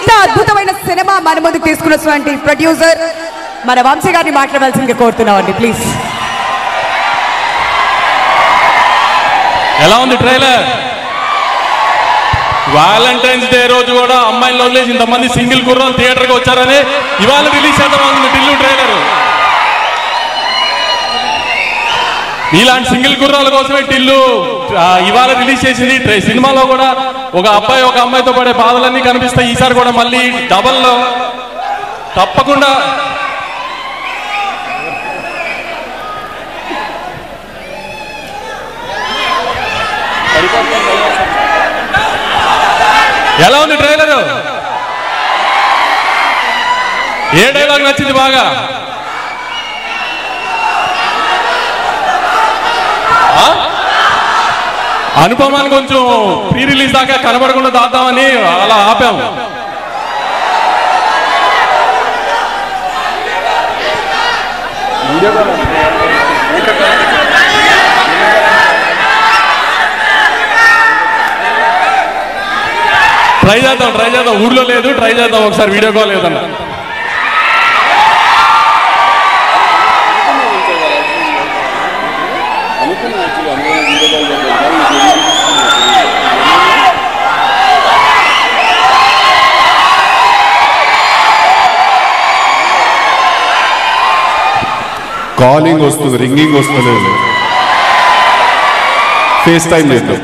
ఇంత అద్భుతమైన సినిమా మన ముందుకు తీసుకున్నటువంటి ప్రొడ్యూసర్ మన వంశీ గారిని మాట్లాడాల్సిందిగా కోరుతున్నామండి ప్లీజ్ ఎలా ఉంది ట్రైలర్ వ్యాలంటైన్స్ డే రోజు కూడా అమ్మాయిలు వదిలేసి ఇంతమంది సింగిల్ కుర్రాలు థియేటర్కి వచ్చారని ఇవాళ రిలీజ్ చేద్దాం అనుకుంది టిల్లు ట్రైలర్ ఇలాంటి సింగిల్ కుర్రాల కోసమే టిల్లు ఆ, ఇవాళ రిలీజ్ చేసింది ట్రై- సినిమాలో కూడా ఒక అబ్బాయి ఒక అమ్మాయితో పడే బాధలన్నీ కనిపిస్తాయి ఈసారి కూడా మళ్ళీ డబల్ లో తప్పకుండా ఎలా ఉంది ట్రైలర్ ఏ డైలాగ్ నచ్చింది బాగా ఆ? అనుపమాన్ని కొంచెం ప్రీ రిలీజ్ దాకా కనబడకుండా దాద్దామని అలా ఆపాం ట్రై చేద్దాం ట్రై చేద్దాం ఊర్లో లేదు ట్రై చేద్దాం ఒకసారి వీడియో కాల్ లేదన్నా కాలింగ్ వస్తుంది రింగింగ్ వస్తలేదు ఫేస్ టైం లేదు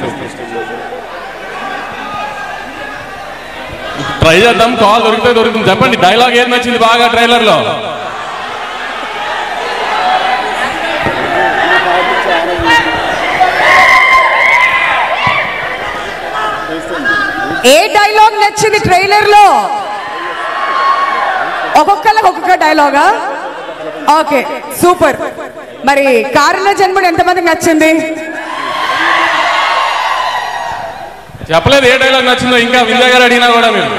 ట్రై చేద్దాం కాల్ దొరికితే దొరుకుతుంది చెప్పండి డైలాగ్ ఏది నచ్చింది బాగా ట్రైలర్ లో ఏ డైలాగ్ నచ్చింది ట్రైలర్ లో ఒక్కొక్కళ్ళకి ఒక్కొక్క డైలాగా ఓకే సూపర్ మరి కారులో జన్ముడు ఎంతమందికి నచ్చింది చెప్పలేదు ఏ డైలాగ్ నచ్చిందో ఇంకా విజయ్ గారు అడిగినా కూడా మీరు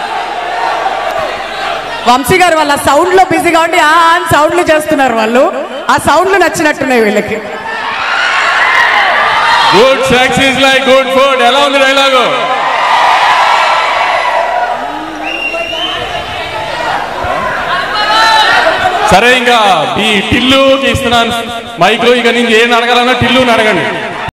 వంశీ గారు వాళ్ళ సౌండ్ లో బిజీగా ఉండి ఆ అని సౌండ్లు చేస్తున్నారు వాళ్ళు ఆ సౌండ్లు నచ్చినట్టున్నాయి వీళ్ళకి good sex is like good food ఎలా ఉంది డైలాగు సరే ఇంకా ఈ టిల్లుకి ఇస్తున్నాను మైక్ ఇక నేను ఏం అడగాలన్నా టిల్లుని అడగండి